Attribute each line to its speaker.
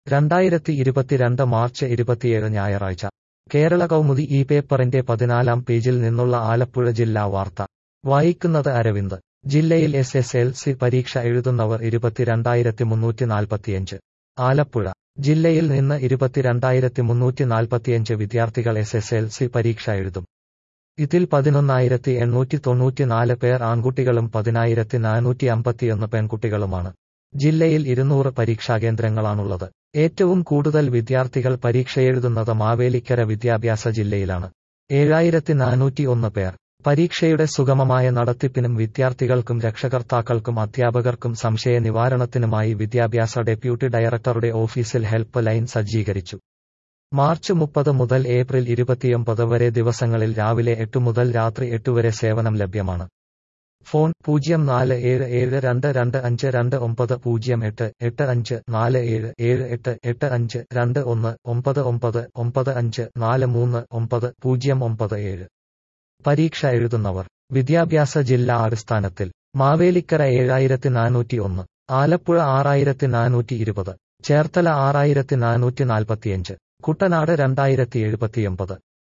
Speaker 1: രണ്ടായിരത്തി ഇരുപത്തിരണ്ട് മാർച്ച് ഇരുപത്തിയേഴ് ഞായറാഴ്ച കേരള കൗമുദി ഈ പേപ്പറിന്റെ പതിനാലാം പേജിൽ നിന്നുള്ള ആലപ്പുഴ ജില്ലാ വാർത്ത വായിക്കുന്നത് അരവിന്ദ് ജില്ലയിൽ എസ് എസ് എൽ സി പരീക്ഷ എഴുതുന്നവർ ഇരുപത്തിരണ്ടായിരത്തി മുന്നൂറ്റി നാൽപ്പത്തിയഞ്ച് ആലപ്പുഴ ജില്ലയിൽ നിന്ന് ഇരുപത്തിരണ്ടായിരത്തി മുന്നൂറ്റി നാൽപ്പത്തിയഞ്ച് വിദ്യാർത്ഥികൾ എസ് എസ് എൽ സി പരീക്ഷ എഴുതും ഇതിൽ പതിനൊന്നായിരത്തി എണ്ണൂറ്റി തൊണ്ണൂറ്റിനാല് പേർ ആൺകുട്ടികളും പതിനായിരത്തി നാനൂറ്റി അമ്പത്തിയൊന്ന് പെൺകുട്ടികളുമാണ് ജില്ലയിൽ ഇരുന്നൂറ് പരീക്ഷാകേന്ദ്രങ്ങളാണുള്ളത് ഏറ്റവും കൂടുതൽ വിദ്യാർത്ഥികൾ പരീക്ഷയെഴുതുന്നത് മാവേലിക്കര വിദ്യാഭ്യാസ ജില്ലയിലാണ് ഏഴായിരത്തി നാനൂറ്റി ഒന്ന് പേർ പരീക്ഷയുടെ സുഗമമായ നടത്തിപ്പിനും വിദ്യാർത്ഥികൾക്കും രക്ഷകർത്താക്കൾക്കും അധ്യാപകർക്കും സംശയ നിവാരണത്തിനുമായി വിദ്യാഭ്യാസ ഡെപ്യൂട്ടി ഡയറക്ടറുടെ ഓഫീസിൽ ഹെൽപ്പ് ലൈൻ സജ്ജീകരിച്ചു മാർച്ച് മുപ്പത് മുതൽ ഏപ്രിൽ ഇരുപത്തിയൊമ്പത് വരെ ദിവസങ്ങളിൽ രാവിലെ എട്ട് മുതൽ രാത്രി എട്ട് വരെ സേവനം ലഭ്യമാണ് ഫോൺ പൂജ്യം നാല് ഏഴ് ഏഴ് രണ്ട് രണ്ട് അഞ്ച് രണ്ട് ഒമ്പത് പൂജ്യം എട്ട് എട്ട് അഞ്ച് നാല് ഏഴ് ഏഴ് എട്ട് എട്ട് അഞ്ച് രണ്ട് ഒന്ന് ഒമ്പത് ഒമ്പത് ഒമ്പത് അഞ്ച് നാല് മൂന്ന് ഒമ്പത് പൂജ്യം ഒമ്പത് ഏഴ് പരീക്ഷ എഴുതുന്നവർ വിദ്യാഭ്യാസ ജില്ലാ അടിസ്ഥാനത്തിൽ മാവേലിക്കര ഏഴായിരത്തി നാനൂറ്റി ഒന്ന് ആലപ്പുഴ ആറായിരത്തി നാനൂറ്റി ഇരുപത് ചേർത്തല ആറായിരത്തി നാനൂറ്റി നാൽപ്പത്തിയഞ്ച് കുട്ടനാട് രണ്ടായിരത്തി എഴുപത്തിയൊമ്പത്